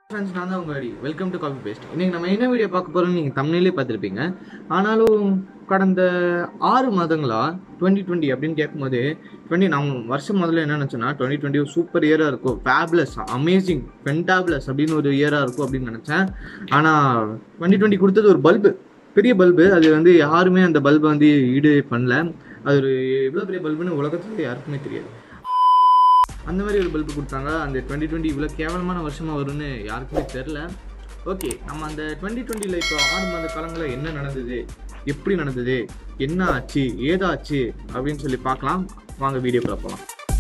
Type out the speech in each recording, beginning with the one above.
Friends நான் தான் உங்கள் வெல்கம் டு காபி பேஸ்ட் இன்னைக்கு நம்ம என்ன வீடியோ பார்க்க போறோம்னு நீங்கள் தமிழ்லேயே பார்த்துருப்பீங்க ஆனாலும் கடந்த ஆறு மாதங்களா டுவெண்ட்டி டுவெண்ட்டி அப்படின்னு கேட்கும்போது டுவெண்ட்டி நம்ம வருஷம் முதல்ல என்ன நினச்சோன்னா டுவெண்ட்டி டுவெண்ட்டி சூப்பர் இயராக இருக்கும் ஃபேப்லஸ் அமேசிங் ஃபென்டாப்லஸ் அப்படின்னு ஒரு இயராக இருக்கும் அப்படின்னு நினச்சேன் ஆனால் டுவெண்ட்டி டுவெண்ட்டி கொடுத்தது ஒரு பல்பு பெரிய பல்பு அது வந்து யாருமே அந்த பல்பை வந்து ஈடு பண்ணல அது ஒரு எவ்வளோ பெரிய பல்புன்னு உலகத்துல யாருக்குமே தெரியாது அந்த மாதிரி ஒரு பல்பு கொடுத்தாங்க அந்த டுவெண்ட்டி டுவெண்ட்டி இவ்வளோ கேவலமான வருஷமாக வரும்னு யாருக்குமே தெரில ஓகே நம்ம அந்த டுவெண்ட்டி டுவெண்ட்டியில் இப்போ ஆறு மாத காலங்களில் என்ன நடந்தது எப்படி நடந்தது என்ன ஆச்சு ஏதாச்சு அப்படின்னு சொல்லி பார்க்கலாம் வாங்க வீடியோக்குள்ள போகலாம்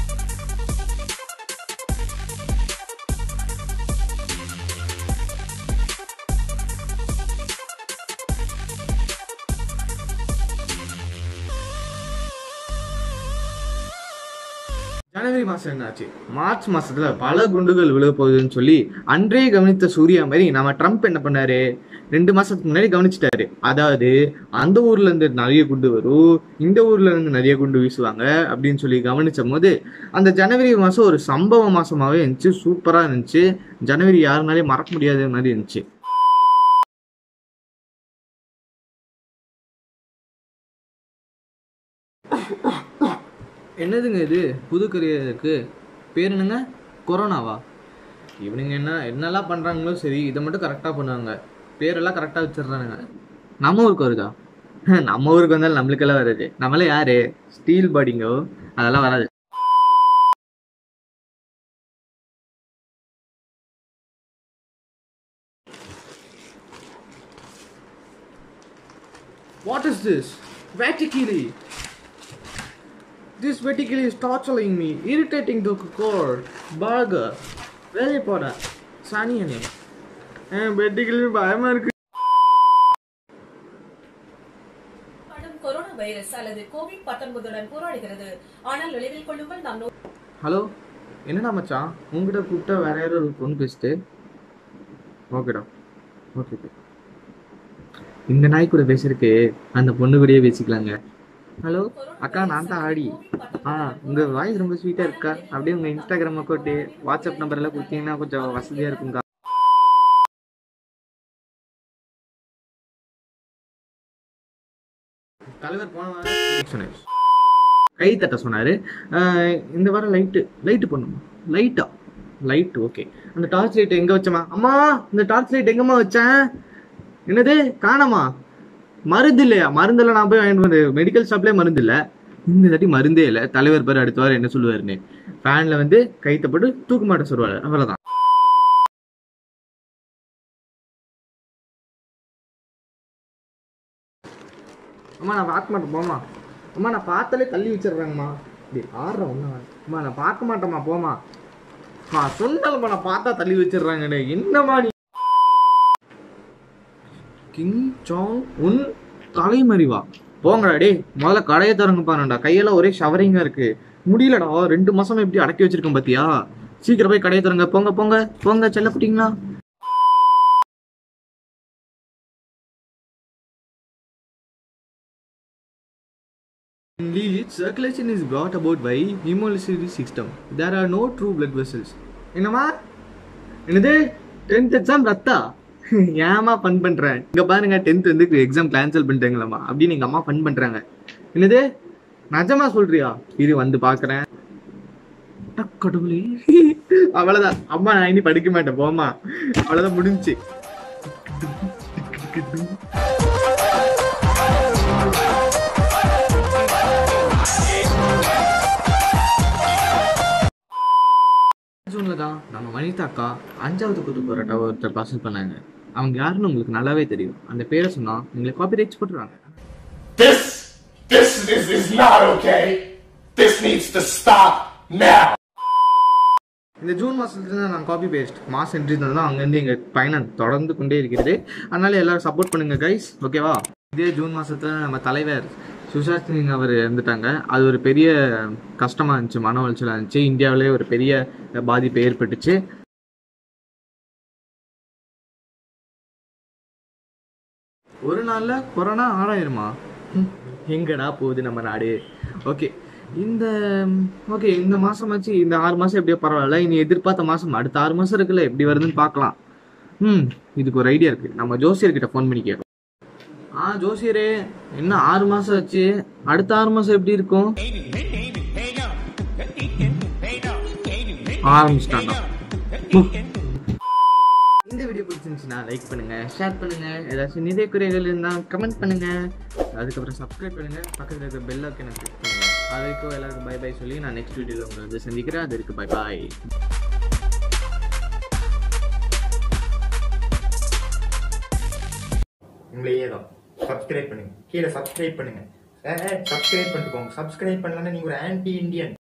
ஜனவரி மாசம் என்னாச்சு மார்ச் மாசத்துல பல குண்டுகள் விழுக போகுதுன்னு சொல்லி அன்றே கவனித்த சூர்யா மாதிரி நம்ம ட்ரம்ப் என்ன பண்ணாரு ரெண்டு மாசத்துக்கு முன்னாடி கவனிச்சிட்டாரு அதாவது அந்த ஊர்ல இருந்து நிறைய குண்டு வரும் இந்த ஊர்ல இருந்து நிறைய குண்டு வீசுவாங்க அப்படின்னு சொல்லி கவனிச்ச போது அந்த ஜனவரி மாசம் ஒரு சம்பவ மாசமாவே இருந்துச்சு சூப்பரா இருந்துச்சு ஜனவரி யாருனாலே மறக்க முடியாத மாதிரி இருந்துச்சு என்னதுங்க இது புது கரியருக்கு பேர் என்னங்க கொரோனாவா இவனுங்க என்ன என்னெல்லாம் பண்ணுறாங்களோ சரி இதை மட்டும் கரெக்டாக பண்ணுவாங்க பேரெல்லாம் கரெக்டாக வச்சிடுறானுங்க நம்ம ஊருக்கு வருதா நம்ம ஊருக்கு வந்தாலும் நம்மளுக்கெல்லாம் வராது நம்மளே யாரு ஸ்டீல் பாடிங்கோ அதெல்லாம் வராது வாட் இஸ் திஸ் வேட்டிக்கிளி This vertically is torturing me, irritating the core. Burger. வெளியே போட சனியனே வெட்டிக்கிளி பயமா இருக்கு கடும் கொரோனா வைரஸ் அல்லது கோவிட் பத்தொன்பதுடன் போராடுகிறது ஆனால் நினைவில் கொள்ளுங்கள் நாம் நோ- ஹலோ என்னடா மச்சான் உங்ககிட்ட கூப்பிட்டா வேற யாரோ ஒரு பொண்ணு பேசிட்டு ஓகேடா ஓகே இந்த நாய் கூட பேசுறதுக்கு அந்த பொண்ணு கூடயே பேசிக்கலாங்க ஹலோ அக்கா நான் தான் ஆடி ஆ உங்க வாய்ஸ் ரொம்ப ஸ்வீட்டா இருக்கா அப்படியே உங்க இன்ஸ்டாகிராம் அக்கௌண்ட் வாட்ஸ்அப் நம்பர் எல்லாம் கொடுத்தீங்கன்னா கொஞ்சம் வசதியா இருக்கும்க்கா தலைவர் போன வாரம் சொன்னாரு கை தட்ட சொன்னாரு ஆஹ் இந்த வாரம் லைட்டு லைட்டு பண்ணுமா லைட்டா லைட் ஓகே அந்த டார்ச் லைட் எங்க வச்சமா அம்மா இந்த டார்ச் லைட் எங்கம்மா வச்சேன் என்னது காணாமா மருந்து இல்லையா மருந்தெல்லாம் நான் போய் வாங்கிட்டு வந்து மெடிக்கல் ஷாப்லேயே மருந்து இல்லை இந்த தாட்டி மருந்தே இல்லை தலைவர் பேர் அடுத்த வாரம் என்ன சொல்லுவாருன்னு ஃபேன்ல வந்து கைத்த போட்டு தூக்க மாட்ட சொல்லுவாரு அவ்வளவுதான் அம்மா நான் பார்க்க மாட்டேன் போமா அம்மா நான் பார்த்தாலே தள்ளி வச்சிடுறேங்கம்மா இப்படி ஆடுறேன் ஒன்றும் அம்மா நான் பார்க்க மாட்டேம்மா போமா நான் சொன்னலம்மா நான் பார்த்தா தள்ளி வச்சிடுறாங்கடே என்னம்மா நீ கிங் ஜாங் உன் தலைமறிவா போங்கடா டேய் முதல்ல கடையை திறங்க பாருடா கையெல்லாம் ஒரே ஷவரிங்கா இருக்கு முடியலடா ரெண்டு மாசம் எப்படி அடக்கி வச்சிருக்கேன் பாத்தியா சீக்கிரம் போய் கடையை திறங்க போங்க போங்க போங்க செல்ல குட்டிங்களா In leech, circulation is brought about by hemolysis system. There are no true blood vessels. என்னம்மா என்னது டென்த் எக்ஸாம் ரத்தா ஏமா ஃபன் பண்றேன் இங்க பாருங்க டென்த் வந்து எக்ஸாம் கேன்சல் பண்ணிட்டாங்களாமா அப்படின்னு எங்க அம்மா ஃபன் பண்றாங்க என்னது நிஜமா சொல்றியா இது வந்து பாக்குறேன் அட கடவுளே அவ்வளவுதான் அம்மா நான் இனி படிக்க மாட்டேன் போமா அவ்வளவுதான் முடிஞ்சுச்சு ஜூன்ல தான் நம்ம வனிதா அக்கா அஞ்சாவது குத்து போராட்ட ஒருத்தர் பாசல் பண்ணாங்க அவங்க யாருன்னு உங்களுக்கு நல்லாவே தெரியும் அந்த பேரை சொன்னா நீங்களை காப்பி ரைட்ஸ் போட்டுருவாங்க This, this, this is not okay. This needs to stop now. இந்த ஜூன் மாசத்துல தான் நான் காப்பி பேஸ்ட் மாஸ் என்ட்ரி தான் அங்கேருந்து எங்க பயணம் தொடர்ந்து கொண்டே இருக்கிறது அதனால எல்லாரும் சப்போர்ட் பண்ணுங்க கைஸ் ஓகேவா இதே ஜூன் மாசத்துல நம்ம தலைவர் சுஷாந்த் சிங் அவர் இருந்துட்டாங்க அது ஒரு பெரிய கஷ்டமா இருந்துச்சு மன உளைச்சலா இருந்துச்சு இந்தியாவிலே ஒரு பெரிய பாதிப்பு ஏற்பட்டுச்சு ஒரு நாள்ல கொரோனா ஆறாயிருமா ம், எங்கடா போகுது நம்ம நாடு ஓகே இந்த ஓகே இந்த மாசம் ஆச்சு இந்த ஆறு மாசம் எப்படியோ பரவாயில்ல இனி எதிர்பார்த்த மாசம் அடுத்த ஆறு மாசம் இருக்குல்ல எப்படி வருதுன்னு பார்க்கலாம் ம் இதுக்கு ஒரு ஐடியா இருக்கு நம்ம ஜோசியர்கிட்ட ஃபோன் பண்ணி கேட்கலாம் ஆ ஜோசியரே என்ன ஆறு மாசம் ஆச்சு அடுத்த ஆறு மாசம் எப்படி இருக்கும் ஆரம்பிச்சிட்டாங்க இந்த வீடியோ பிடிச்சிருந்துச்சுன்னா லைக் பண்ணுங்க ஷேர் பண்ணுங்க ஏதாச்சும் நிறைய குறைகள் இருந்தால் கமெண்ட் பண்ணுங்க அதுக்கப்புறம் சப்ஸ்கிரைப் பண்ணுங்க பக்கத்தில் இருக்க பெல் ஐக்கனை கிளிக் பண்ணுங்க அது வரைக்கும் எல்லாருக்கும் பை பை சொல்லி நான் நெக்ஸ்ட் வீடியோவில் உங்களை வந்து சந்திக்கிறேன் அது இருக்கு பை பாய் உங்களையே தான் சப்ஸ்கிரைப் பண்ணுங்க கீழே சப்ஸ்கிரைப் பண்ணுங்க சப்ஸ்கிரைப் பண்ணிட்டு போங்க சப்ஸ்கிரைப் பண்ணலன்னா நீங்க ஒரு ஆன்டி இந்தியன்